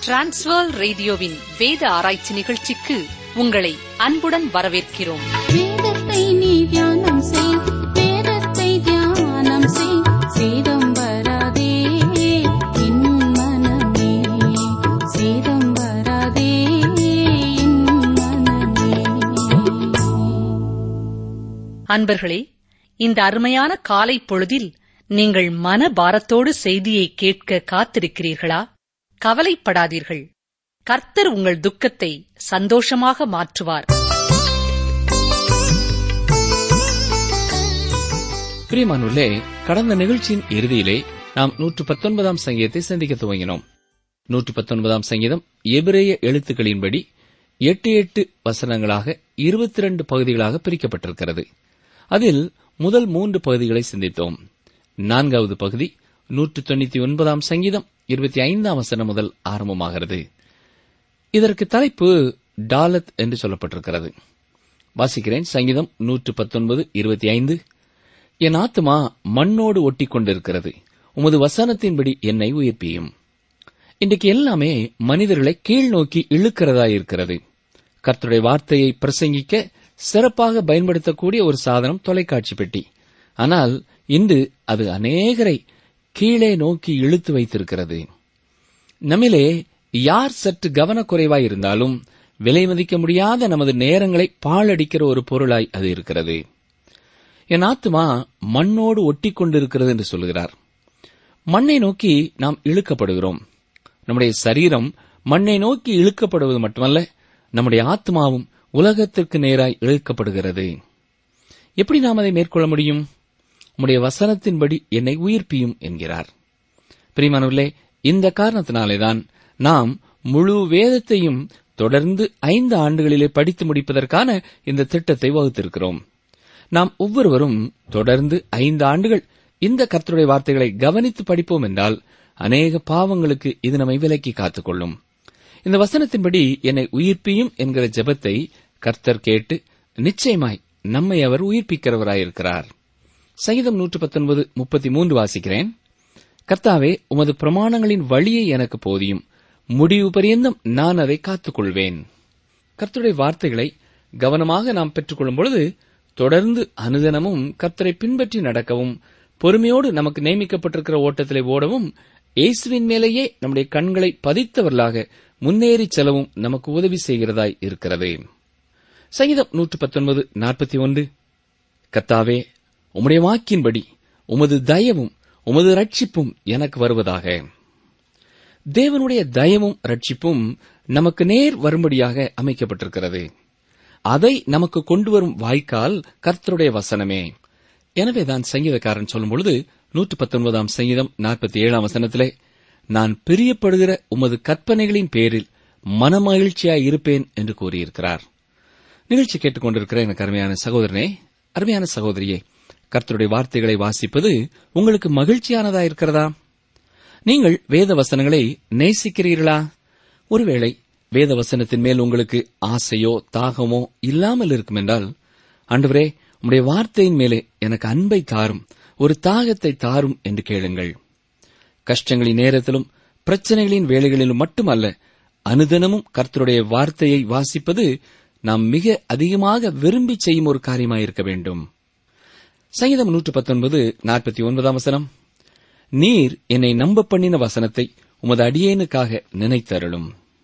transfer ரேடியோவின் வேத ஆராய்ச்சி நிகழ்ச்சிக்கு உங்களை அன்புடன் வரவேற்கிறோம் வேதத்தை நீ தியானம் செய் வேதத்தை தியானம் செய் சேதம் வராதே என் மனமே சேதம் வராதே என் மனமே அன்பர்களே இந்த அருமையான காலை பொழுதில் நீங்கள் மன பாரத்தோடு செய்தியை கேட்க காத்திருக்கிறீர்களா கவலைப்படாதீர்கள் கர்த்தர் உங்கள் துக்கத்தை சந்தோஷமாக மாற்றுவார் பிரியமானுள்ளே கடந்த நிகழ்ச்சியின் இறுதியிலே நாம் நூற்று பத்தொன்பதாம் சங்கீதத்தை சிந்திக்க துவங்கினோம் நூற்று பத்தொன்பதாம் சங்கீதம் எபிரேய எழுத்துக்களின்படி எட்டு எட்டு வசனங்களாக இருபத்தி ரெண்டு பகுதிகளாக பிரிக்கப்பட்டிருக்கிறது அதில் முதல் மூன்று பகுதிகளை சிந்தித்தோம் நான்காவது பகுதி நூற்று தொண்ணூத்தி ஒன்பதாம் சங்கீதம் இருபத்தி ஐந்தாம் வசனம் முதல் ஆரம்பமாகிறது இதற்கு தலைப்பு டாலத் என்று சொல்லப்பட்டிருக்கிறது வாசிக்கிறேன் சங்கீதம் நூற்று பத்தொன்பது இருபத்தி ஐந்து என் ஆத்துமா மண்ணோடு ஒட்டிக் கொண்டிருக்கிறது உமது வசனத்தின்படி என்னை உயிர்ப்பியும் இன்றைக்கு எல்லாமே மனிதர்களை கீழ் நோக்கி இழுக்கிறதா இருக்கிறது கர்த்தருடைய வார்த்தையை பிரசங்கிக்க சிறப்பாக பயன்படுத்தக்கூடிய ஒரு சாதனம் தொலைக்காட்சி பெட்டி ஆனால் இன்று அது அநேகரை கீழே நோக்கி இழுத்து வைத்திருக்கிறது நம்மிலே யார் சற்று கவனக்குறைவாய் இருந்தாலும் விலை மதிக்க முடியாத நமது நேரங்களை பாழடிக்கிற ஒரு பொருளாய் அது இருக்கிறது என் ஆத்துமா மண்ணோடு ஒட்டி கொண்டிருக்கிறது என்று சொல்கிறார் மண்ணை நோக்கி நாம் இழுக்கப்படுகிறோம் நம்முடைய சரீரம் மண்ணை நோக்கி இழுக்கப்படுவது மட்டுமல்ல நம்முடைய ஆத்மாவும் உலகத்திற்கு நேராய் இழுக்கப்படுகிறது எப்படி நாம் அதை மேற்கொள்ள முடியும் உம்முடைய வசனத்தின்படி என்னை உயிர்ப்பியும் என்கிறார் பிரிமானவர்களே இந்த காரணத்தினாலேதான் நாம் முழு வேதத்தையும் தொடர்ந்து ஐந்து ஆண்டுகளிலே படித்து முடிப்பதற்கான இந்த திட்டத்தை வகுத்திருக்கிறோம் நாம் ஒவ்வொருவரும் தொடர்ந்து ஐந்து ஆண்டுகள் இந்த கர்த்தருடைய வார்த்தைகளை கவனித்து படிப்போம் என்றால் அநேக பாவங்களுக்கு இது நம்மை விலக்கி காத்துக்கொள்ளும் இந்த வசனத்தின்படி என்னை உயிர்ப்பியும் என்கிற ஜெபத்தை கர்த்தர் கேட்டு நிச்சயமாய் நம்மை அவர் உயிர்ப்பிக்கிறவராயிருக்கிறார் சங்கீதம் நூற்று பத்தொன்பது முப்பத்தி மூன்று வாசிக்கிறேன் கர்த்தாவே உமது பிரமாணங்களின் வழியை எனக்கு போதியும் முடிவு பரியந்தம் நான் அதை காத்துக்கொள்வேன் கர்த்தருடைய வார்த்தைகளை கவனமாக நாம் பெற்றுக்கொள்ளும் பொழுது தொடர்ந்து அனுதினமும் கர்த்தரை பின்பற்றி நடக்கவும் பொறுமையோடு நமக்கு நியமிக்கப்பட்டிருக்கிற ஓட்டத்திலே ஓடவும் இயேசுவின் மேலேயே நம்முடைய கண்களை பதித்தவர்களாக முன்னேறி செல்லவும் நமக்கு உதவி செய்கிறதாய் இருக்கிறது சங்கீதம் நூற்று பத்தொன்பது நாற்பத்தி ஒன்று கத்தாவே உம்முடைய வாக்கின்படி உமது தயவும் உமது ரட்சிப்பும் எனக்கு வருவதாக தேவனுடைய தயவும் ரட்சிப்பும் நமக்கு நேர் வரும்படியாக அமைக்கப்பட்டிருக்கிறது அதை நமக்கு கொண்டு வரும் வாய்க்கால் கர்த்தருடைய வசனமே எனவேதான் சங்கீதக்காரன் சொல்லும் பொழுது நூற்று பத்தொன்பதாம் சங்கீதம் நாற்பத்தி ஏழாம் வசனத்திலே நான் பிரியப்படுகிற உமது கற்பனைகளின் பேரில் மனமகிழ்ச்சியாய் இருப்பேன் என்று கூறியிருக்கிறார் நிகழ்ச்சி கேட்டுக்கொண்டிருக்கிற எனக்கு அருமையான சகோதரனே அருமையான சகோதரியே கர்த்தருடைய வார்த்தைகளை வாசிப்பது உங்களுக்கு மகிழ்ச்சியானதா இருக்கிறதா நீங்கள் வேத வசனங்களை நேசிக்கிறீர்களா ஒருவேளை வேத வசனத்தின் மேல் உங்களுக்கு ஆசையோ தாகமோ இல்லாமல் இருக்கும் என்றால் ஆண்டவரே உம்முடைய வார்த்தையின் மேலே எனக்கு அன்பை தாரும் ஒரு தாகத்தை தாரும் என்று கேளுங்கள் கஷ்டங்களின் நேரத்திலும் பிரச்சனைகளின் வேளைகளிலும் மட்டுமல்ல அனுதினமும் கர்த்தருடைய வார்த்தையை வாசிப்பது நாம் மிக அதிகமாக விரும்பி செய்யும் ஒரு காரியமாயிருக்க வேண்டும் சங்கீதம் நூற்று பத்தொன்பது நாற்பத்தி ஒன்பதாம் வசனம் நீர் என்னை நம்ப பண்ணின வசனத்தை உமது அடியேனுக்காக நினைத்தருளும்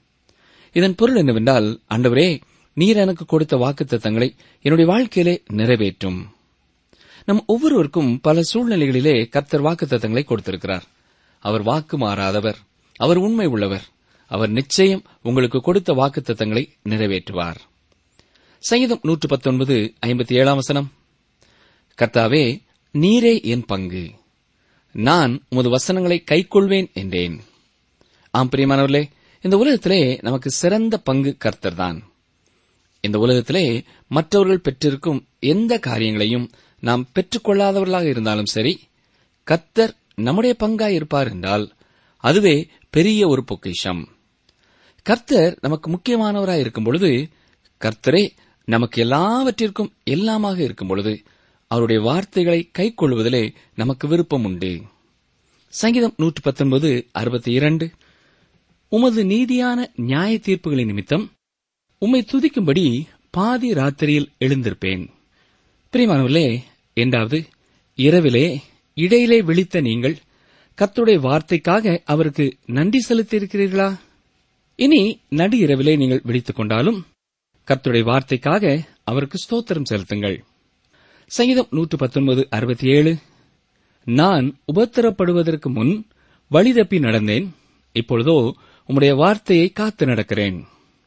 இதன் பொருள் என்னவென்றால் ஆண்டவரே நீர் எனக்கு கொடுத்த வாக்குத்தத்தங்களை என்னுடைய வாழ்க்கையிலே நிறைவேற்றும் நம் ஒவ்வொருவருக்கும் பல சூழ்நிலைகளிலே கர்த்தர் வாக்குத்தத்தங்களை கொடுத்திருக்கிறார் அவர் வாக்கு மாறாதவர் அவர் உண்மை உள்ளவர் அவர் நிச்சயம் உங்களுக்கு கொடுத்த வாக்குத்தத்தங்களை நிறைவேற்றுவார் சங்கீதம் நூற்று பத்தொன்பது ஐம்பத்தி ஏழாம் வசனம் கர்த்தாவே நீரே என் பங்கு நான் உமது வசனங்களை கைக்கொள்வேன் என்றேன் ஆம் பிரியமானவர்களே இந்த உலகத்திலே நமக்கு சிறந்த பங்கு கர்த்தர்தான் இந்த உலகத்திலே மற்றவர்கள் பெற்றிருக்கும் எந்த காரியங்களையும் நாம் பெற்றுக்கொள்ளாதவர்களாக இருந்தாலும் சரி கர்த்தர் நம்முடைய பங்காய் இருப்பார் என்றால் அதுவே பெரிய ஒரு பொக்கிஷம் கர்த்தர் நமக்கு முக்கியமானவராய் இருக்கும் பொழுது கர்த்தரே நமக்கு எல்லாவற்றிற்கும் எல்லாமாக இருக்கும் பொழுது அவருடைய வார்த்தைகளை கைக்கொள்வதிலே நமக்கு விருப்பம் உண்டு சங்கீதம் நூற்று பத்தொன்பது அறுபத்தி இரண்டு உமது நீதியான நியாய தீர்ப்புகளின் நிமித்தம் உம்மை துதிக்கும்படி பாதி ராத்திரியில் எழுந்திருப்பேன் பிரியமானவர்களே என்றாவது இரவிலே இடையிலே விழித்த நீங்கள் கர்த்தருடைய வார்த்தைக்காக அவருக்கு நன்றி செலுத்தியிருக்கிறீர்களா இனி நடு இரவிலே நீங்கள் விழித்துக் கொண்டாலும் கர்த்தருடைய வார்த்தைக்காக அவருக்கு ஸ்தோத்திரம் செலுத்துங்கள் சங்கீதம் நூற்று பத்தொன்பது அறுபத்தி ஏழு நான் உபத்திரப்படுவதற்கு முன் வழி தப்பி நடந்தேன் இப்பொழுதோ உம்முடைய வார்த்தையை காத்து நடக்கிறேன்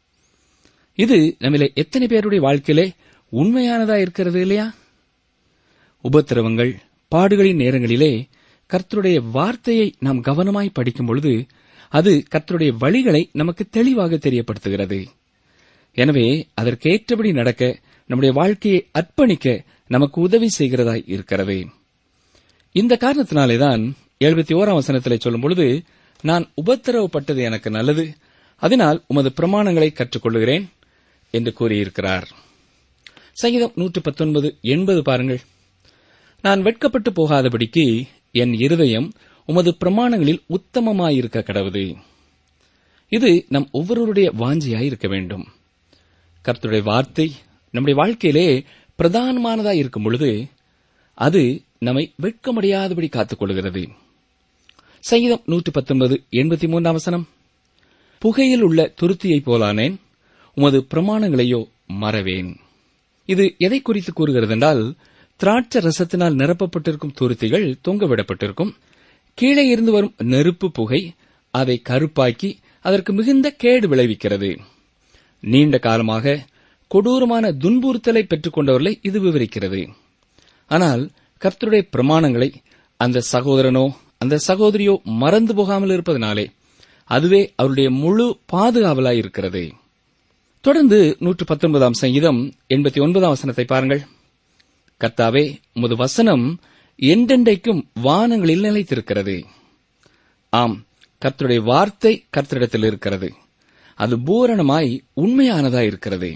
இது நம்மிலே எத்தனை பேருடைய வாழ்க்கையிலே உண்மையானதா இருக்கிறது இல்லையா உபத்திரவங்கள் பாடுகளின் நேரங்களிலே கர்த்தருடைய வார்த்தையை நாம் கவனமாய் படிக்கும் பொழுது அது கர்த்தருடைய வழிகளை நமக்கு தெளிவாக தெரியப்படுத்துகிறது எனவே அதற்கேற்றபடி நடக்க நம்முடைய வாழ்க்கையை அர்ப்பணிக்க நமக்கு உதவி செய்கிறதாய் இருக்கிறது இந்த காரணத்தினாலேதான் எழுபத்தி ஓராம் வசனத்திலே சொல்லும் பொழுது நான் உபத்திரவப்பட்டது எனக்கு நல்லது அதனால் உமது பிரமாணங்களை கற்றுக்கொள்கிறேன் என்று கூறியிருக்கிறார் சங்கீதம் நூற்று பத்தொன்பது எண்பது பாருங்கள் நான் வெட்கப்பட்டு போகாதபடிக்கு என் இருதயம் உமது பிரமாணங்களில் உத்தமமாயிருக்க கடவுது இது நம் ஒவ்வொருவருடைய வாஞ்சியாய் இருக்க வேண்டும் கர்த்தருடைய வார்த்தை நம்முடைய வாழ்க்கையிலே பிரதானமானதாய் இருக்கும் பொழுது அது நம்மை வெட்கமடையாதபடி காத்துக் கொள்கிறது சங்கீதம் நூற்று பத்தொன்பது எண்பத்தி மூன்றாம் வசனம் புகையில் உள்ள துருத்தியைப் போலானேன் உமது பிரமாணங்களையோ மறவேன் இது எதை குறித்து கூறுகிறது என்றால் திராட்சை ரசத்தினால் நிரப்பப்பட்டிருக்கும் துருத்திகள் தொங்கவிடப்பட்டிருக்கும் கீழே இருந்து வரும் நெருப்பு புகை அதை கருப்பாக்கி அதற்கு மிகுந்த கேடு விளைவிக்கிறது நீண்ட காலமாக கொடூரமான துன்புறுத்தலை பெற்றுக் கொண்டவர்களை இது விவரிக்கிறது ஆனால் கர்த்தருடைய பிரமாணங்களை அந்த சகோதரனோ அந்த சகோதரியோ மறந்து போகாமல் இருப்பதனாலே அதுவே அவருடைய முழு பாதுகாவலாய் இருக்கிறது தொடர்ந்து நூற்று பத்தொன்பதாம் சங்கீதம் எண்பத்தி ஒன்பதாம் வசனத்தை பாருங்கள் கர்த்தாவே உமது வசனம் என்றென்றைக்கும் வானங்களில் நிலைத்திருக்கிறது ஆம் கர்த்தருடைய வார்த்தை கர்த்தரிடத்தில் இருக்கிறது அது பூரணமாய் உண்மையானதாய் இருக்கிறது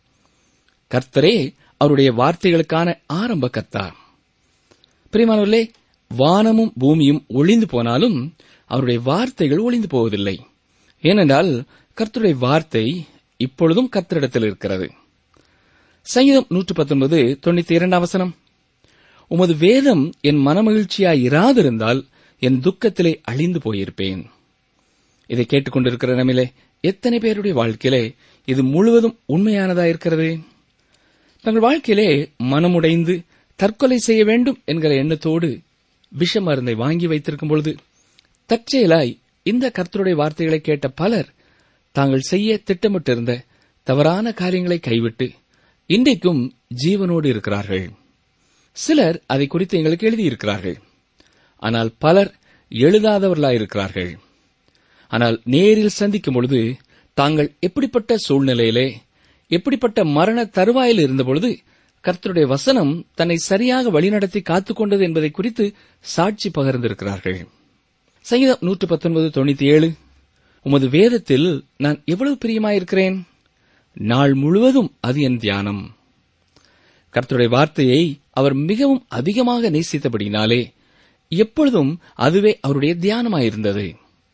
கர்த்தரே அவருடைய வார்த்தைகளுக்கான ஆரம்ப கர்த்தா பிரியமானவர்களே வானமும் பூமியும் ஒளிந்து போனாலும் அவருடைய வார்த்தைகள் ஒளிந்து போவதில்லை ஏனென்றால் கர்த்தருடைய வார்த்தை இப்பொழுதும் கர்த்தரிடத்தில் இருக்கிறது சங்கீதம் நூற்று பத்தொன்பது தொண்ணூத்தி இரண்டாம் வசனம் உமது வேதம் என் மனமகிழ்ச்சியாய் இராதிருந்தால் என் துக்கத்திலே அழிந்து போயிருப்பேன் இதை கேட்டுக்கொண்டிருக்கிற நம்மிலே எத்தனை பேருடைய வாழ்க்கையிலே இது முழுவதும் உண்மையானதா இருக்கிறது தங்கள் வாழ்க்கையிலே மனமுடைந்து தற்கொலை செய்ய வேண்டும் என்கிற எண்ணத்தோடு விஷ மருந்தை வாங்கி வைத்திருக்கும் பொழுது தற்செயலாய் இந்த கர்த்தருடைய வார்த்தைகளை கேட்ட பலர் தாங்கள் செய்ய திட்டமிட்டிருந்த தவறான காரியங்களை கைவிட்டு இன்றைக்கும் ஜீவனோடு இருக்கிறார்கள் சிலர் அதை குறித்து எங்களுக்கு எழுதியிருக்கிறார்கள் ஆனால் பலர் எழுதாதவர்களாயிருக்கிறார்கள் ஆனால் நேரில் சந்திக்கும் பொழுது தாங்கள் எப்படிப்பட்ட சூழ்நிலையிலே எப்படிப்பட்ட மரண தருவாயில் இருந்தபொழுது கர்த்தருடைய வசனம் தன்னை சரியாக வழிநடத்தி காத்துக்கொண்டது என்பதை குறித்து சாட்சி பகிர்ந்திருக்கிறார்கள் சங்கீதம் நூற்று பத்தொன்பது தொண்ணூத்தி ஏழு உமது வேதத்தில் நான் எவ்வளவு பிரியமாயிருக்கிறேன் நாள் முழுவதும் அது என் தியானம் கர்த்தருடைய வார்த்தையை அவர் மிகவும் அதிகமாக நேசித்தபடினாலே எப்பொழுதும் அதுவே அவருடைய தியானமாயிருந்தது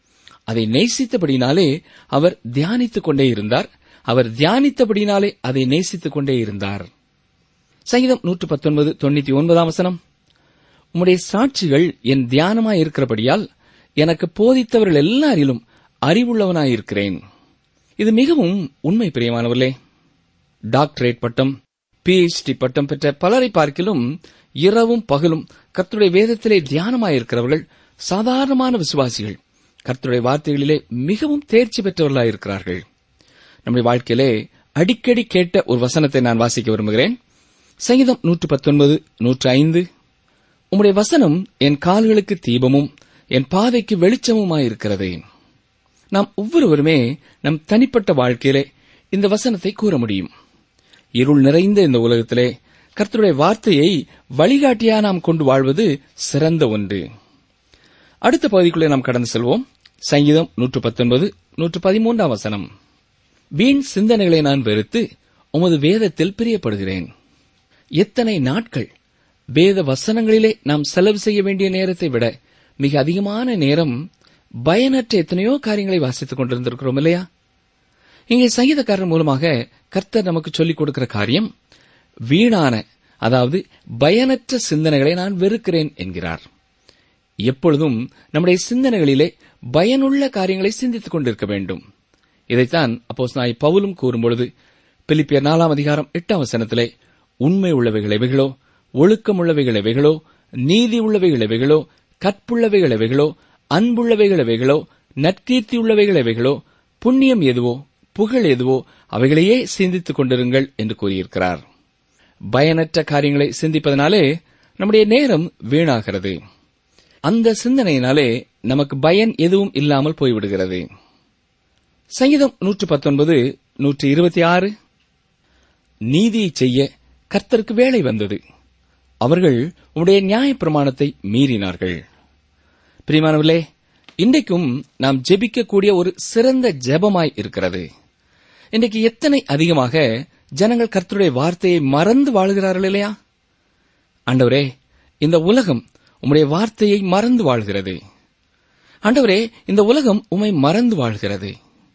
அதை நேசித்தபடினாலே அவர் தியானித்துக் கொண்டே இருந்தார் அவர் தியானித்தபடினாலே அதை நேசித்துக் கொண்டே இருந்தார் சங்கீதம் நூற்று பத்தொன்பது தொண்ணூத்தி ஒன்பதாம் வசனம் உம்முடைய சாட்சிகள் என் தியானமாய் இருக்கிறபடியால் எனக்கு போதித்தவர்கள் எல்லாரிலும் அறிவுள்ளவனாயிருக்கிறேன் இது மிகவும் உண்மை பிரியமானவர்களே டாக்டரேட் பட்டம் பிஎச்டி பட்டம் பெற்ற பலரை பார்க்கிலும் இரவும் பகலும் கர்த்தருடைய வேதத்திலே தியானமாயிருக்கிறவர்கள் சாதாரணமான விசுவாசிகள் கர்த்தருடைய வார்த்தைகளிலே மிகவும் தேர்ச்சி பெற்றவர்களாயிருக்கிறார்கள் நம்முடைய வாழ்க்கையிலே அடிக்கடி கேட்ட ஒரு வசனத்தை நான் வாசிக்க விரும்புகிறேன் சங்கீதம் நூற்று பத்தொன்பது நூற்று ஐந்து உம்முடைய வசனம் என் கால்களுக்கு தீபமும் என் பாதைக்கு வெளிச்சமுமாயிருக்கிறது நாம் ஒவ்வொருவருமே நம் தனிப்பட்ட வாழ்க்கையிலே இந்த வசனத்தை கூற முடியும் இருள் நிறைந்த இந்த உலகத்திலே கர்த்தருடைய வார்த்தையை வழிகாட்டியா நாம் கொண்டு வாழ்வது சிறந்த ஒன்று அடுத்த பகுதிக்குள்ளே நாம் கடந்து செல்வோம் சங்கீதம் நூற்று பத்தொன்பது நூற்று பதிமூன்றாம் வசனம் வீண் சிந்தனைகளை நான் வெறுத்து உமது வேதத்தில் பிரியப்படுகிறேன் எத்தனை நாட்கள் வேத வசனங்களிலே நாம் செலவு செய்ய வேண்டிய நேரத்தை விட மிக அதிகமான நேரம் பயனற்ற எத்தனையோ காரியங்களை வாசித்துக் கொண்டிருந்திருக்கிறோம் இல்லையா இங்கே சங்கீதக்காரன் மூலமாக கர்த்தர் நமக்கு சொல்லிக் கொடுக்கிற காரியம் வீணான அதாவது பயனற்ற சிந்தனைகளை நான் வெறுக்கிறேன் என்கிறார் எப்பொழுதும் நம்முடைய சிந்தனைகளிலே பயனுள்ள காரியங்களை சிந்தித்துக் கொண்டிருக்க வேண்டும் இதைத்தான் அப்போஸ் நாய் பவுலும் கூறும்பொழுது பிலிப்பியர் நாலாம் அதிகாரம் எட்டாம் வசனத்திலே உண்மை உள்ளவைகள் எவைகளோ ஒழுக்கம் உள்ளவைகள் எவைகளோ நீதி உள்ளவைகள் எவைகளோ கற்புள்ளவைகள் எவைகளோ அன்புள்ளவைகள் எவைகளோ நற்கீர்த்தி உள்ளவைகள் எவைகளோ புண்ணியம் எதுவோ புகழ் எதுவோ அவைகளையே சிந்தித்துக் கொண்டிருங்கள் என்று கூறியிருக்கிறார் பயனற்ற காரியங்களை சிந்திப்பதனாலே நம்முடைய நேரம் வீணாகிறது அந்த சிந்தனையினாலே நமக்கு பயன் எதுவும் இல்லாமல் போய்விடுகிறது சங்கீதம் நூற்று பத்தொன்பது நூற்று இருபத்தி ஆறு நீதியை செய்ய கர்த்தருக்கு வேலை வந்தது அவர்கள் உடைய நியாயப் பிரமாணத்தை மீறினார்கள் பிரியமானவர்களே இன்றைக்கும் நாம் ஜெபிக்கக்கூடிய ஒரு சிறந்த ஜெபமாய் இருக்கிறது இன்றைக்கு எத்தனை அதிகமாக ஜனங்கள் கர்த்தருடைய வார்த்தையை மறந்து வாழ்கிறார்கள் இல்லையா ஆண்டவரே இந்த உலகம் உம்முடைய வார்த்தையை மறந்து வாழ்கிறது ஆண்டவரே இந்த உலகம் உம்மை மறந்து வாழ்கிறது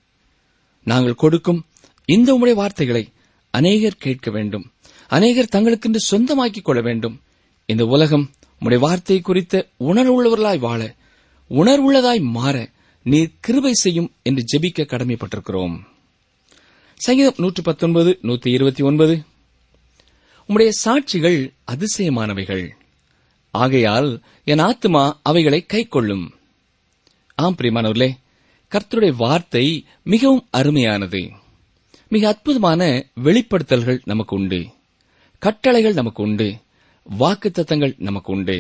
நாங்கள் கொடுக்கும் இந்த உம்முடைய வார்த்தைகளை அநேகர் கேட்க வேண்டும் அநேகர் தங்களுக்கென்று சொந்தமாக்கிக் கொள்ள வேண்டும் இந்த உலகம் உம்முடைய வார்த்தை குறித்த உணர்வுள்ளவர்களாய் வாழ உணர்வுள்ளதாய் மாற நீர் கிருபை செய்யும் என்று ஜெபிக்க கடமைப்பட்டிருக்கிறோம் சங்கீதம் நூற்று பத்தொன்பது நூற்றி இருபத்தி ஒன்பது உம்முடைய சாட்சிகள் அதிசயமானவைகள் ஆகையால் என் ஆத்துமா அவைகளை கைக்கொள்ளும் ஆம் பிரியமானவர்களே கர்த்தருடைய வார்த்தை மிகவும் அருமையானது மிக அற்புதமான வெளிப்படுத்தல்கள் நமக்கு உண்டு கட்டளைகள் நமக்கு உண்டு வாக்குத்தத்தங்கள் நமக்கு உண்டு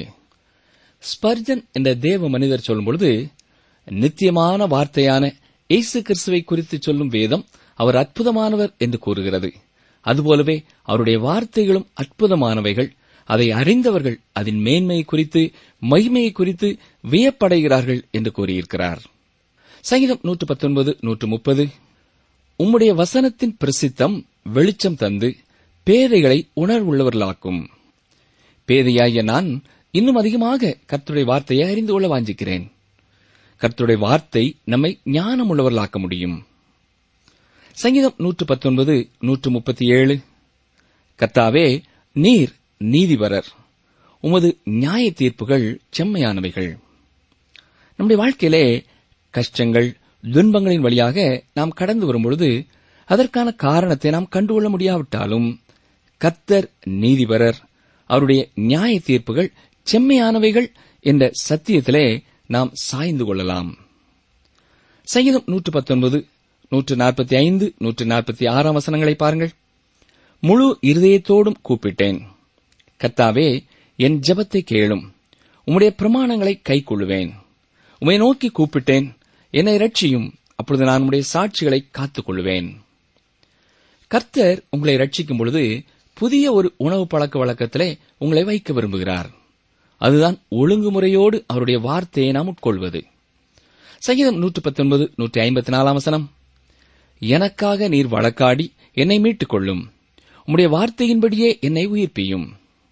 ஸ்பர்ஜன் என்ற தேவ மனிதர் சொல்லும்பொழுது நித்தியமான வார்த்தையான இயேசு கிறிஸ்துவை குறித்து சொல்லும் வேதம் அவர் அற்புதமானவர் என்று கூறுகிறது அதுபோலவே அவருடைய வார்த்தைகளும் அற்புதமானவைகள் அதை அறிந்தவர்கள் அதன் மேன்மையை குறித்து மகிமையை குறித்து வியப்படைகிறார்கள் என்று கூறியிருக்கிறார் சங்கீதம் நூற்று பத்தொன்பது நூற்று முப்பது உம்முடைய வசனத்தின் பிரசித்தம் வெளிச்சம் தந்து பேதைகளை உணர்வுள்ளவர்களாக்கும் பேதையாகிய நான் இன்னும் அதிகமாக கர்த்தருடைய வார்த்தையை அறிந்து கொள்ள வாஞ்சிக்கிறேன் கர்த்தருடைய வார்த்தை நம்மை ஞானமுள்ளவர்களாக்க முடியும் சங்கீதம் நூற்று பத்தொன்பது நூற்று முப்பத்தி ஏழு கர்த்தாவே நீர் நீதிபரர் உமது நியாய தீர்ப்புகள் செம்மையானவைகள் நம்முடைய வாழ்க்கையிலே கஷ்டங்கள் துன்பங்களின் வழியாக நாம் கடந்து வரும்பொழுது அதற்கான காரணத்தை நாம் கண்டுகொள்ள முடியாவிட்டாலும் கர்த்தர் நீதிபரர் அவருடைய நியாய தீர்ப்புகள் செம்மையானவைகள் என்ற சத்தியத்திலே நாம் சாய்ந்து கொள்ளலாம் சங்கீதம் நூற்று பத்தொன்பது நூற்று நாற்பத்தி ஐந்து நூற்று நாற்பத்தி ஆறாம் வசனங்களை பாருங்கள் முழு இருதயத்தோடும் கூப்பிட்டேன் கர்த்தாவே என் ஜெபத்தை கேளும் உம்முடைய பிரமாணங்களை கைக்கொள்ளுவேன் உம்மை நோக்கி கூப்பிட்டேன் என்னை ரட்சியும் அப்பொழுது நான் உம்முடைய சாட்சிகளை காத்துக் கொள்ளுவேன் கர்த்தர் உங்களை ரட்சிக்கும் பொழுது புதிய ஒரு உணவு பழக்க வழக்கத்திலே உங்களை வைக்க விரும்புகிறார் அதுதான் ஒழுங்குமுறையோடு அவருடைய வார்த்தையை நாம் உட்கொள்வது சங்கீதம் நூற்று பத்தொன்பது நூற்றி ஐம்பத்தி நாலாம் வசனம் எனக்காக நீர் வழக்காடி என்னை மீட்டுக் கொள்ளும் உம்முடைய வார்த்தையின்படியே என்னை உயிர்ப்பியும்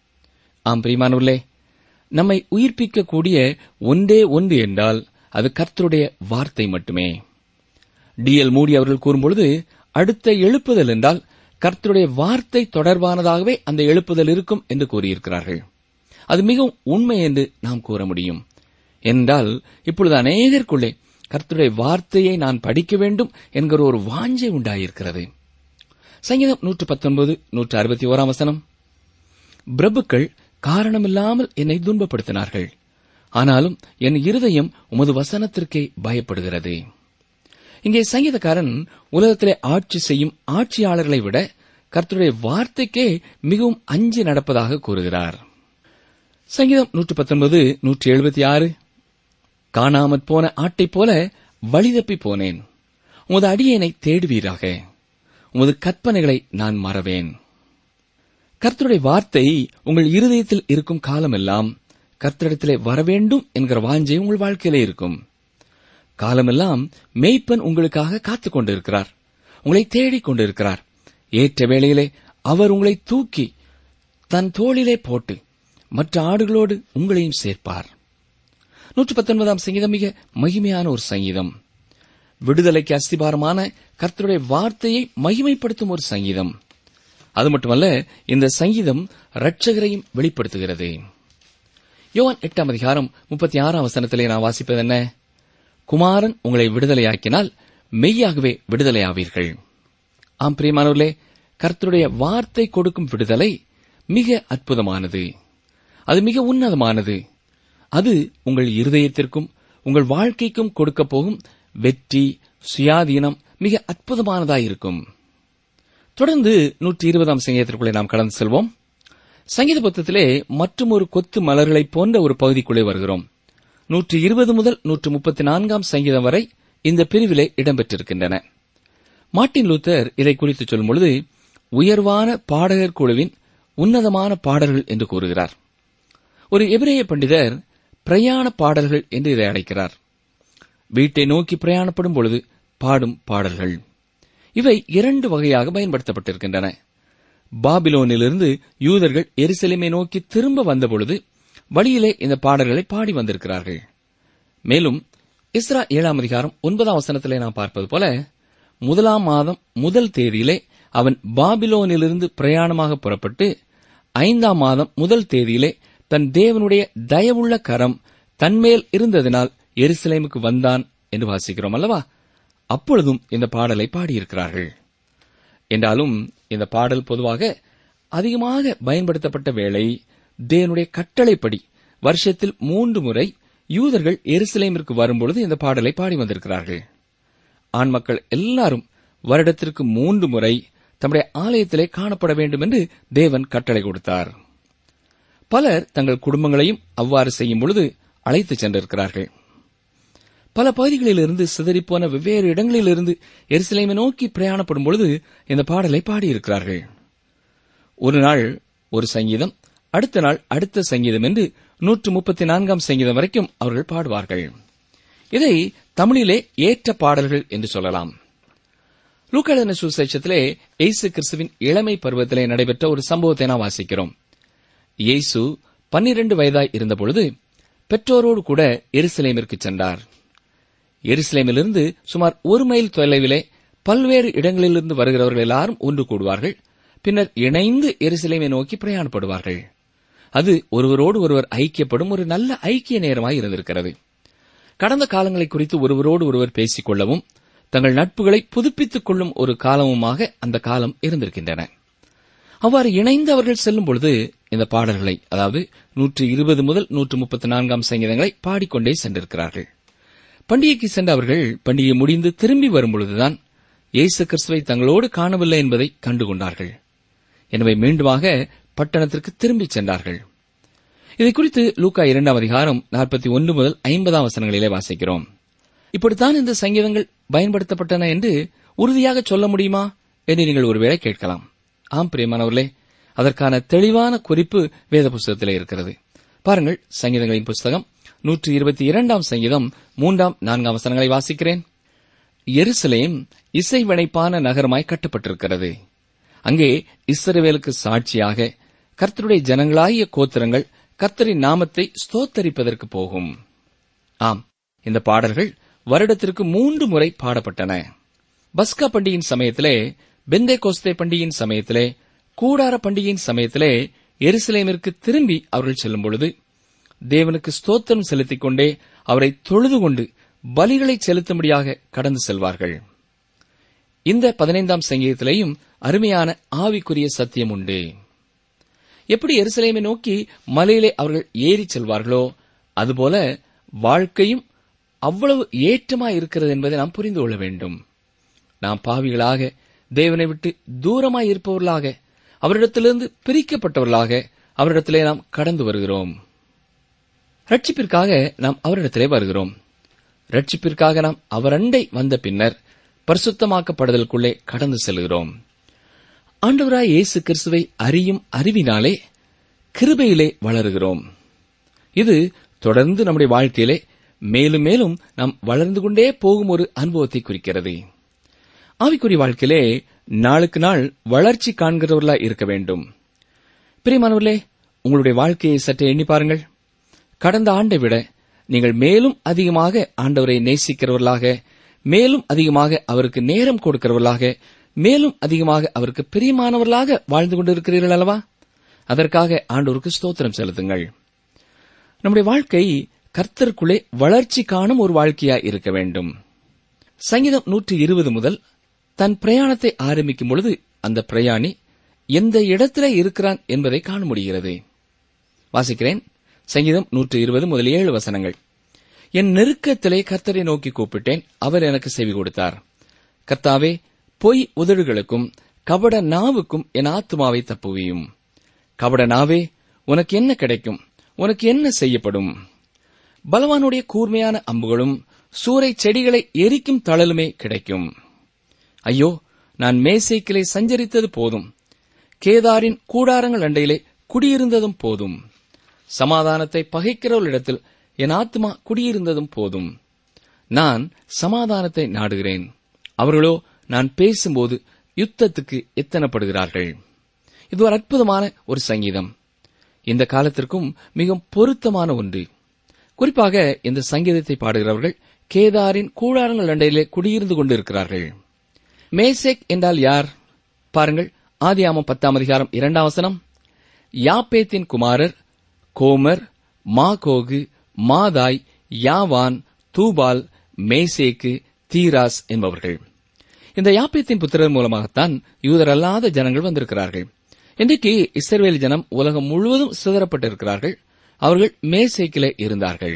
ஆம் பிரிமானவர்களே நம்மை உயிர்ப்பிக்கக்கூடிய ஒன்றே ஒன்று என்றால் அது கர்த்தருடைய வார்த்தை மட்டுமே டி எல் மூடி அவர்கள் கூறும்பொழுது அடுத்த எழுப்புதல் என்றால் கர்த்தருடைய வார்த்தை தொடர்பானதாகவே அந்த எழுப்புதல் இருக்கும் என்று கூறியிருக்கிறார்கள் அது மிகவும் உண்மை என்று நாம் கூற முடியும் என்றால் இப்பொழுது அநேகருக்குள்ளே கர்த்தருடைய வார்த்தையை நான் படிக்க வேண்டும் என்கிற ஒரு வாஞ்சை உண்டாயிருக்கிறது சங்கீதம் நூற்று பத்தொன்பது நூற்று அறுபத்தி ஓராம் வசனம் பிரபுக்கள் காரணமில்லாமல் என்னை துன்பப்படுத்தினார்கள் ஆனாலும் என் இருதயம் உமது வசனத்திற்கே பயப்படுகிறது இங்கே சங்கீதக்காரன் உலகத்திலே ஆட்சி செய்யும் ஆட்சியாளர்களை விட கர்த்தருடைய வார்த்தைக்கே மிகவும் அஞ்சி நடப்பதாக கூறுகிறார் சங்கீதம் நூற்று பத்தொன்பது நூற்றி எழுபத்தி ஆறு காணாமற் போன ஆட்டைப் போல வழிதப்பி போனேன் உமது அடியேனை தேடுவீராக உமது கற்பனைகளை நான் மறவேன் கர்த்தருடைய வார்த்தை உங்கள் இருதயத்தில் இருக்கும் காலமெல்லாம் கர்த்தரிடத்திலே வரவேண்டும் என்கிற வாஞ்சை உங்கள் வாழ்க்கையிலே இருக்கும் காலமெல்லாம் மேய்ப்பன் உங்களுக்காக காத்துக் கொண்டிருக்கிறார் உங்களை தேடிக் கொண்டிருக்கிறார் ஏற்ற வேளையிலே அவர் உங்களை தூக்கி தன் தோளிலே போட்டு மற்ற ஆடுகளோடு உங்களையும் சேர்ப்பார் நூற்று பத்தொன்பதாம் சங்கீதம் மிக மகிமையான ஒரு சங்கீதம் விடுதலைக்கு அஸ்திபாரமான கர்த்தருடைய வார்த்தையை மகிமைப்படுத்தும் ஒரு சங்கீதம் அது மட்டுமல்ல இந்த சங்கீதம் ரட்சகரையும் வெளிப்படுத்துகிறது யோவான் எட்டாம் அதிகாரம் முப்பத்தி ஆறாம் வசனத்திலே நான் வாசிப்பது என்ன குமாரன் உங்களை விடுதலையாக்கினால் மெய்யாகவே விடுதலையாவீர்கள் ஆம் பிரியமானவர்களே கர்த்தருடைய வார்த்தை கொடுக்கும் விடுதலை மிக அற்புதமானது அது மிக உன்னதமானது அது உங்கள் இருதயத்திற்கும் உங்கள் வாழ்க்கைக்கும் கொடுக்கப் போகும் வெற்றி சுயாதீனம் மிக அற்புதமானதாயிருக்கும் தொடர்ந்து நூற்றி இருபதாம் சங்கீதத்திற்குள்ளே நாம் கடந்து செல்வோம் சங்கீத புத்தகத்திலே மற்றும் ஒரு கொத்து மலர்களைப் போன்ற ஒரு பகுதிக்குள்ளே வருகிறோம் நூற்றி இருபது முதல் நூற்று முப்பத்தி நான்காம் சங்கீதம் வரை இந்த பிரிவிலே இடம்பெற்றிருக்கின்றன மார்ட்டின் லூத்தர் இதை குறித்து சொல்லும் பொழுது உயர்வான பாடகர் குழுவின் உன்னதமான பாடல்கள் என்று கூறுகிறார் ஒரு எபிரேய பண்டிதர் பிரயாண பாடல்கள் என்று இதை அழைக்கிறார் வீட்டை நோக்கி பிரயாணப்படும் பொழுது பாடும் பாடல்கள் இவை இரண்டு வகையாக பயன்படுத்தப்பட்டிருக்கின்றன பாபிலோனிலிருந்து யூதர்கள் எருசலேமை நோக்கி திரும்ப வந்தபொழுது வழியிலே இந்த பாடல்களை பாடி வந்திருக்கிறார்கள் மேலும் இஸ்ரா ஏழாம் அதிகாரம் ஒன்பதாம் வசனத்திலே நாம் பார்ப்பது போல முதலாம் மாதம் முதல் தேதியிலே அவன் பாபிலோனிலிருந்து பிரயாணமாக புறப்பட்டு ஐந்தாம் மாதம் முதல் தேதியிலே தன் தேவனுடைய தயவுள்ள கரம் தன்மேல் இருந்ததினால் எருசலேமுக்கு வந்தான் என்று வாசிக்கிறோம் அல்லவா அப்பொழுதும் இந்த பாடலை பாடியிருக்கிறார்கள் என்றாலும் இந்த பாடல் பொதுவாக அதிகமாக பயன்படுத்தப்பட்ட வேளை தேவனுடைய கட்டளைப்படி வருஷத்தில் மூன்று முறை யூதர்கள் எருசலேமிற்கு வரும்பொழுது இந்த பாடலை பாடி வந்திருக்கிறார்கள் ஆண் மக்கள் எல்லாரும் வருடத்திற்கு மூன்று முறை தம்முடைய ஆலயத்திலே காணப்பட வேண்டும் என்று தேவன் கட்டளை கொடுத்தார் பலர் தங்கள் குடும்பங்களையும் அவ்வாறு செய்யும் பொழுது அழைத்துச் சென்றிருக்கிறார்கள் பல பகுதிகளிலிருந்து சிதறிப்போன வெவ்வேறு இடங்களிலிருந்து எருசலேமை நோக்கி பிரயாணப்படும் பொழுது இந்த பாடலை பாடியிருக்கிறார்கள் ஒரு நாள் ஒரு சங்கீதம் அடுத்த நாள் அடுத்த சங்கீதம் என்று நூற்று முப்பத்தி நான்காம் சங்கீதம் வரைக்கும் அவர்கள் பாடுவார்கள் இதை தமிழிலே ஏற்ற பாடல்கள் என்று சொல்லலாம் லூக்காளன சுசேஷத்திலே இயேசு கிறிஸ்துவின் இளமை பருவத்திலே நடைபெற்ற ஒரு சம்பவத்தை நாம் வாசிக்கிறோம் இயேசு பன்னிரண்டு வயதாய் இருந்தபொழுது பெற்றோரோடு கூட எருசலேமிற்கு சென்றார் எருசலேமிலிருந்து சுமார் ஒரு மைல் தொலைவிலே பல்வேறு இடங்களிலிருந்து வருகிறவர்கள் எல்லாரும் ஒன்று கூடுவார்கள் பின்னர் இணைந்து எருசலேமை நோக்கி பிரயாணப்படுவார்கள் அது ஒருவரோடு ஒருவர் ஐக்கியப்படும் ஒரு நல்ல ஐக்கிய நேரமாய் இருந்திருக்கிறது கடந்த காலங்களை குறித்து ஒருவரோடு ஒருவர் பேசிக் கொள்ளவும் தங்கள் நட்புகளை புதுப்பித்துக் கொள்ளும் ஒரு காலமுமாக அந்த காலம் இருந்திருக்கின்றன அவ்வாறு இணைந்து அவர்கள் செல்லும் பொழுது இந்த பாடல்களை அதாவது நூற்று இருபது முதல் நூற்று முப்பத்தி நான்காம் சங்கீதங்களை பாடிக்கொண்டே சென்றிருக்கிறார்கள் பண்டிகைக்கு சென்ற அவர்கள் பண்டிகை முடிந்து திரும்பி வரும்பொழுதுதான் இயேசு கிறிஸ்துவை தங்களோடு காணவில்லை என்பதை கண்டுகொண்டார்கள் எனவே மீண்டுமாக பட்டணத்திற்கு திரும்பிச் சென்றார்கள் இதை குறித்து லூக்கா இரண்டாம் அதிகாரம் நாற்பத்தி ஒன்று முதல் ஐம்பதாம் வசனங்களிலே வாசிக்கிறோம் இப்படித்தான் இந்த சங்கீதங்கள் பயன்படுத்தப்பட்டன என்று உறுதியாக சொல்ல முடியுமா என்று நீங்கள் ஒருவேளை கேட்கலாம் ஆம் பிரியமானவர்களே அதற்கான தெளிவான குறிப்பு வேத புஸ்தகத்திலே இருக்கிறது பாருங்கள் சங்கீதங்களின் புஸ்தகம் நூற்றி இருபத்தி இரண்டாம் சங்கீதம் மூன்றாம் நான்காம் வசனங்களை வாசிக்கிறேன் எருசலேம் இசைவனைப்பான நகரமாய் கட்டப்பட்டிருக்கிறது அங்கே இஸ்ரவேலுக்கு சாட்சியாக கர்த்தருடைய ஜனங்களாகிய கோத்திரங்கள் கர்த்தரின் நாமத்தை ஸ்தோத்தரிப்பதற்கு போகும் ஆம் இந்த பாடல்கள் வருடத்திற்கு மூன்று முறை பாடப்பட்டன பஸ்கா பண்டிகையின் சமயத்திலே பெந்தே கோஸ்தே பண்டிகையின் சமயத்திலே கூடார பண்டிகையின் சமயத்திலே எருசலேமிற்கு திரும்பி அவர்கள் செல்லும் பொழுது தேவனுக்கு ஸ்தோத்திரம் செலுத்திக் கொண்டே அவரை தொழுது கொண்டு பலிகளை செலுத்தும்படியாக கடந்து செல்வார்கள் இந்த பதினைந்தாம் சங்கீதத்திலேயும் அருமையான ஆவிக்குரிய சத்தியம் உண்டு எப்படி எருசலேமை நோக்கி மலையிலே அவர்கள் ஏறிச் செல்வார்களோ அதுபோல வாழ்க்கையும் அவ்வளவு ஏற்றமாய் இருக்கிறது என்பதை நாம் புரிந்து கொள்ள வேண்டும் நாம் பாவிகளாக தேவனை விட்டு தூரமாய் இருப்பவர்களாக அவரிடத்திலிருந்து பிரிக்கப்பட்டவர்களாக அவரிடத்திலே நாம் கடந்து வருகிறோம் ரட்சிப்பிற்காக நாம் அவரிடத்திலே வருகிறோம் ரட்சிப்பிற்காக நாம் அவரண்டை வந்த பின்னர் பரிசுத்தமாக்கப்படுதலுக்குள்ளே கடந்து செல்கிறோம் ஆண்டவராய் இயேசு கிறிஸ்துவை அறியும் அறிவினாலே கிருபையிலே வளருகிறோம் இது தொடர்ந்து நம்முடைய வாழ்க்கையிலே மேலும் மேலும் நாம் வளர்ந்து கொண்டே போகும் ஒரு அனுபவத்தை குறிக்கிறது ஆவிக்குரிய வாழ்க்கையிலே நாளுக்கு நாள் வளர்ச்சி காண்கிறவர்களா இருக்க வேண்டும் பிரியமானவர்களே உங்களுடைய வாழ்க்கையை சற்றே எண்ணி பாருங்கள் கடந்த ஆண்டை விட நீங்கள் மேலும் அதிகமாக ஆண்டவரை நேசிக்கிறவர்களாக மேலும் அதிகமாக அவருக்கு நேரம் கொடுக்கிறவர்களாக மேலும் அதிகமாக அவருக்கு பிரியமானவர்களாக வாழ்ந்து கொண்டிருக்கிறீர்கள் அல்லவா அதற்காக ஆண்டவருக்கு ஸ்தோத்திரம் செலுத்துங்கள் நம்முடைய வாழ்க்கை கர்த்தருக்குள்ளே வளர்ச்சி காணும் ஒரு வாழ்க்கையாய் இருக்க வேண்டும் சங்கீதம் நூற்றி இருபது முதல் தன் பிரயாணத்தை ஆரம்பிக்கும் பொழுது அந்த பிரயாணி எந்த இடத்திலே இருக்கிறான் என்பதை காண முடிகிறது வாசிக்கிறேன் சங்கீதம் நூற்றி இருபது முதல் ஏழு வசனங்கள் என் நெருக்கத்திலே கர்த்தரை நோக்கி கூப்பிட்டேன் அவர் எனக்கு செவி கொடுத்தார் கர்த்தாவே பொய் உதடுகளுக்கும் கபட நாவுக்கும் என் ஆத்துமாவை தப்புவியும் கபட நாவே உனக்கு என்ன கிடைக்கும் உனக்கு என்ன செய்யப்படும் பலவானுடைய கூர்மையான அம்புகளும் சூறை செடிகளை எரிக்கும் தழலுமே கிடைக்கும் ஐயோ நான் மேசைக்கிளை சஞ்சரித்தது போதும் கேதாரின் கூடாரங்கள் அண்டையிலே குடியிருந்ததும் போதும் சமாதானத்தை பகைக்கிறவர்களிடத்தில் என் ஆத்மா குடியிருந்ததும் போதும் நான் சமாதானத்தை நாடுகிறேன் அவர்களோ நான் பேசும்போது யுத்தத்துக்கு எத்தனப்படுகிறார்கள் இது ஒரு அற்புதமான ஒரு சங்கீதம் இந்த காலத்திற்கும் மிகவும் பொருத்தமான ஒன்று குறிப்பாக இந்த சங்கீதத்தை பாடுகிறவர்கள் கேதாரின் கூடாரங்கள் அண்டையிலே குடியிருந்து கொண்டிருக்கிறார்கள் மேசேக் என்றால் யார் பாருங்கள் ஆதியாமம் பத்தாம் அதிகாரம் இரண்டாம் வசனம் யாப்பேத்தின் குமாரர் கோமர் மாகோகு மாதாய் யாவான் தூபால் மேசேக்கு தீராஸ் என்பவர்கள் இந்த யாப்பேத்தின் புத்திரர் மூலமாகத்தான் யூதரல்லாத ஜனங்கள் வந்திருக்கிறார்கள் இன்றைக்கு இஸ்ரவேல் ஜனம் உலகம் முழுவதும் சிதறப்பட்டிருக்கிறார்கள் அவர்கள் மேசேக்கிலே இருந்தார்கள்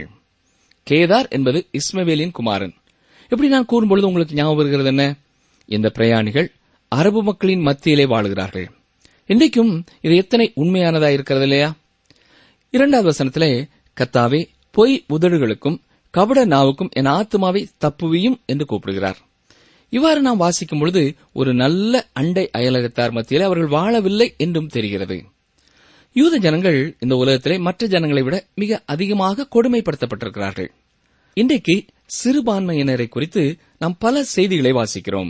கேதார் என்பது இஸ்மவேலின் குமாரன் இப்படி நான் கூறும்பொழுது உங்களுக்கு ஞாபகம் வருகிறது என்ன இந்த பிரயாணிகள் அரபு மக்களின் மத்தியிலே வாழுகிறார்கள் இன்றைக்கும் இது எத்தனை உண்மையானதா இருக்கிறது இல்லையா இரண்டாவது வசனத்திலே கத்தாவே பொய் உதடுகளுக்கும் கபட நாவுக்கும் என் ஆத்மாவை தப்புவியும் என்று கூப்பிடுகிறார் இவ்வாறு நாம் வாசிக்கும் பொழுது ஒரு நல்ல அண்டை அயலகத்தார் மத்தியிலே அவர்கள் வாழவில்லை என்றும் தெரிகிறது யூத ஜனங்கள் இந்த உலகத்திலே மற்ற ஜனங்களை விட மிக அதிகமாக கொடுமைப்படுத்தப்பட்டிருக்கிறார்கள் இன்றைக்கு சிறுபான்மையினரை குறித்து நாம் பல செய்திகளை வாசிக்கிறோம்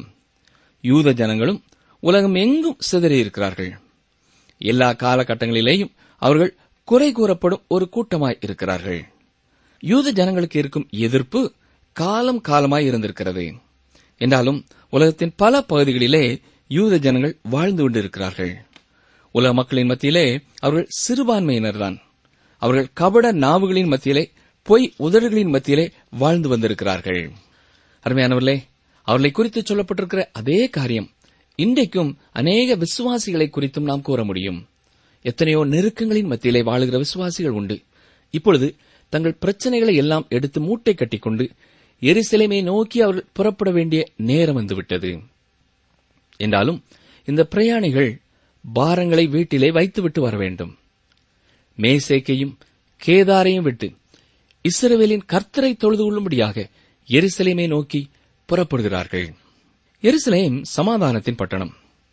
யூத ஜனங்களும் உலகம் எங்கும் சிதறியிருக்கிறார்கள் எல்லா காலகட்டங்களிலேயும் அவர்கள் குறை கூறப்படும் ஒரு கூட்டமாய் இருக்கிறார்கள் யூத ஜனங்களுக்கு இருக்கும் எதிர்ப்பு காலம் காலமாய் இருந்திருக்கிறது என்றாலும் உலகத்தின் பல பகுதிகளிலே யூத ஜனங்கள் வாழ்ந்து கொண்டிருக்கிறார்கள் உலக மக்களின் மத்தியிலே அவர்கள் சிறுபான்மையினர்தான் அவர்கள் கபட நாவுகளின் மத்தியிலே பொய் உதடுகளின் மத்தியிலே வாழ்ந்து வந்திருக்கிறார்கள் அருமையானவர்களே அவர்களை குறித்து சொல்லப்பட்டிருக்கிற அதே காரியம் இன்றைக்கும் அநேக விசுவாசிகளை குறித்தும் நாம் கூற முடியும் எத்தனையோ நெருக்கங்களின் மத்தியிலே வாழுகிற விசுவாசிகள் உண்டு இப்பொழுது தங்கள் பிரச்சனைகளை எல்லாம் எடுத்து மூட்டை கட்டிக்கொண்டு எரிசிலைமை நோக்கி அவர்கள் புறப்பட வேண்டிய நேரம் வந்துவிட்டது என்றாலும் இந்த பிரயாணிகள் பாரங்களை வீட்டிலே வைத்துவிட்டு வர வேண்டும் மேசேக்கையும் கேதாரையும் விட்டு இஸ்ரவேலின் கர்த்தரை தொழுது கொள்ளும்படியாக எருசலேமை நோக்கி புறப்படுகிறார்கள் எருசலேம் சமாதானத்தின் பட்டணம்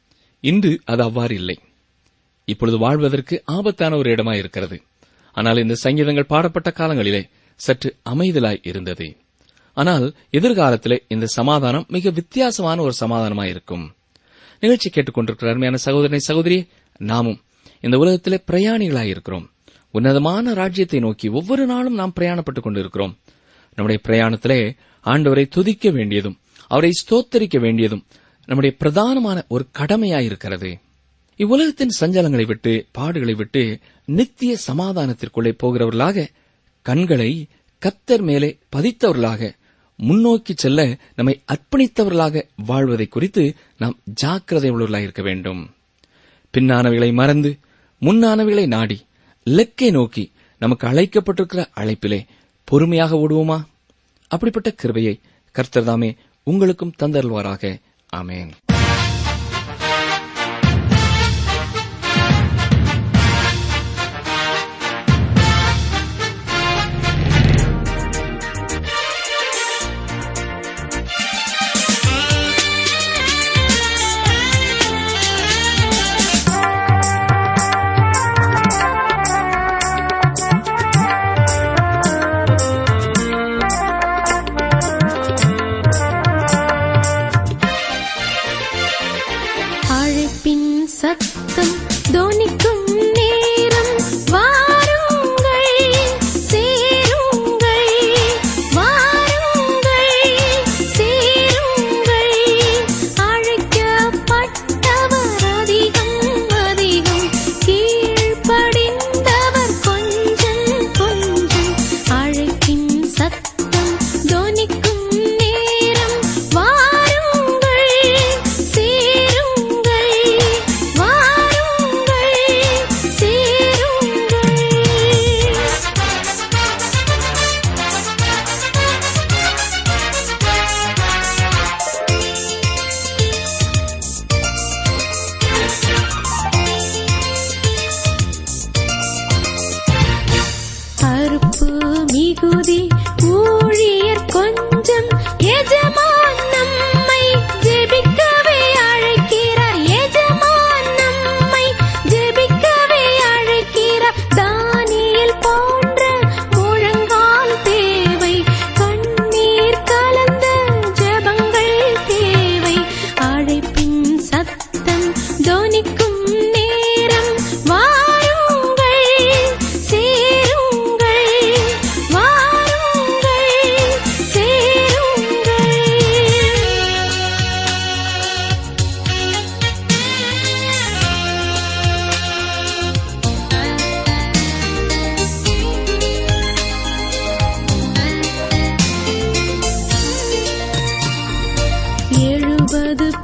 இன்று அது அவ்வாறு இல்லை இப்பொழுது வாழ்வதற்கு ஆபத்தான ஒரு இடமாய் இருக்கிறது ஆனால் இந்த சங்கீதங்கள் பாடப்பட்ட காலங்களிலே சற்று அமைதலாய் இருந்தது ஆனால் எதிர்காலத்திலே இந்த சமாதானம் மிக வித்தியாசமான ஒரு சமாதானமாய் இருக்கும் நிகழ்ச்சி கேட்டுக்கொண்டிருக்கிற அருமையான சகோதரனை சகோதரி நாமும் இந்த உலகத்திலே பிரயாணிகளாய் இருக்கிறோம் உன்னதமான ராஜ்யத்தை நோக்கி ஒவ்வொரு நாளும் நாம் பிரயாணப்பட்டுக் கொண்டிருக்கிறோம் நம்முடைய பிரயாணத்திலே ஆண்டவரை துதிக்க வேண்டியதும் அவரை ஸ்தோத்தரிக்க வேண்டியதும் நம்முடைய பிரதானமான ஒரு கடமையாயிருக்கிறது இவ்வுலகத்தின் சஞ்சலங்களை விட்டு பாடுகளை விட்டு நித்திய சமாதானத்திற்குள்ளே போகிறவர்களாக கண்களை கத்தர் மேலே பதித்தவர்களாக முன்னோக்கி செல்ல நம்மை அர்ப்பணித்தவர்களாக வாழ்வதை குறித்து நாம் ஜாக்கிரதை உள்ளவர்களாக இருக்க வேண்டும் பின்னானவைகளை மறந்து முன்னானவைகளை நாடி இலக்கை நோக்கி நமக்கு அழைக்கப்பட்டிருக்கிற அழைப்பிலே பொறுமையாக ஓடுவோமா அப்படிப்பட்ட கிருபையை கர்த்தர் தாமே உங்களுக்கும் தந்தருள்வாராக ஆமேன்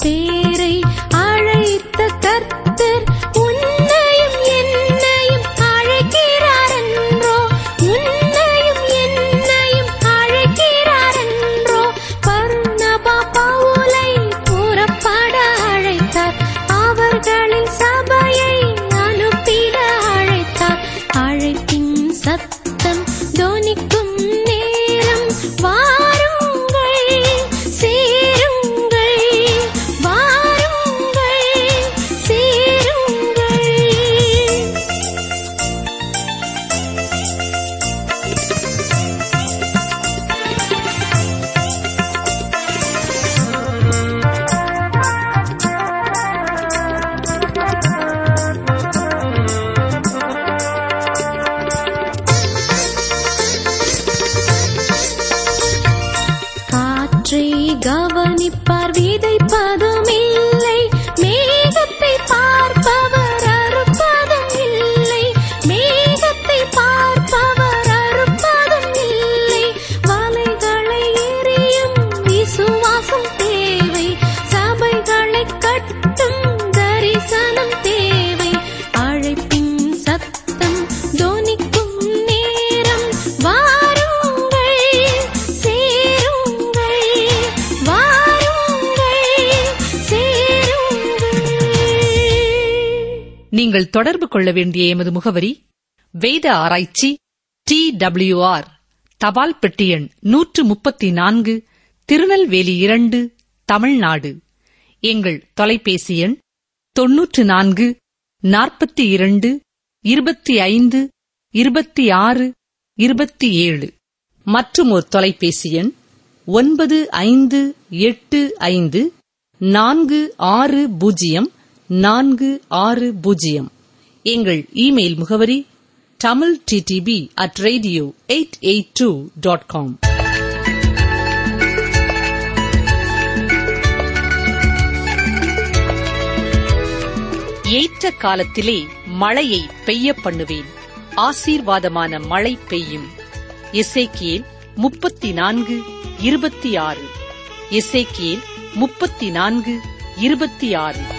பேரை அழைத்த கர்த்தர் உன்னையும் என்னையும் அழைக்கிறாரென்றோ உன்னையும் என்னையும் அழைக்கிறாரென்றோ பர்னபா பவுலை புறப்பட அழைத்தார் அவர்களின் சபையை அனுப்பிட அழைத்தார் அழைப்பின் சத்தம் தொனிக்கும் நேரம் வாருங்கள் சேருங்கள் வாருங்கள் சேருங்கள் காற்றை கவனிப்பார் விதைப்பதும் இல்லை மேகத்தை பார்ப்பவர் அறுப்பதும் இல்லை மேகத்தை பார்ப்பவர் அறுப்பதும் இல்லை வலைகளை எறியும் விசுவாசம் தேவை சபைகளை கட்டும் தரிசனம் தேவை அழைப்பின் சத்தம் தொனிக்கும் நேரம் வாருங்கள் சேருங்கள் வாருங்கள் சேருங்கள் நீங்கள் தொடர்பு கொள்ள வேண்டிய எமது முகவரி வேத ஆராய்ச்சி டி ஆர் தபால் பெட்டி எண் நூற்று முப்பத்தி நான்கு திருநெல்வேலி இரண்டு தமிழ்நாடு எங்கள் தொலைபேசி எண் தொன்னூற்று நான்கு நாற்பத்தி இரண்டு இருபத்தி ஐந்து இருபத்தி ஆறு இருபத்தி ஏழு மற்றும் ஒரு தொலைபேசி எண் ஒன்பது ஐந்து எட்டு ஐந்து நான்கு ஆறு பூஜ்ஜியம் நான்கு ஆறு பூஜ்ஜியம் எங்கள் இமெயில் முகவரி Tamil DTP at radio eight eight two dot com ஏற்ற காலத்திலே மழையை பெய்ய பண்ணுவேன் ஆசீர்வாதமான மழை பெய்யும் எசேக்கியேல் முப்பத்தி நான்கு இருபத்தி ஆறு எசேக்கியேல் முப்பத்தி நான்கு இருபத்தி ஆறு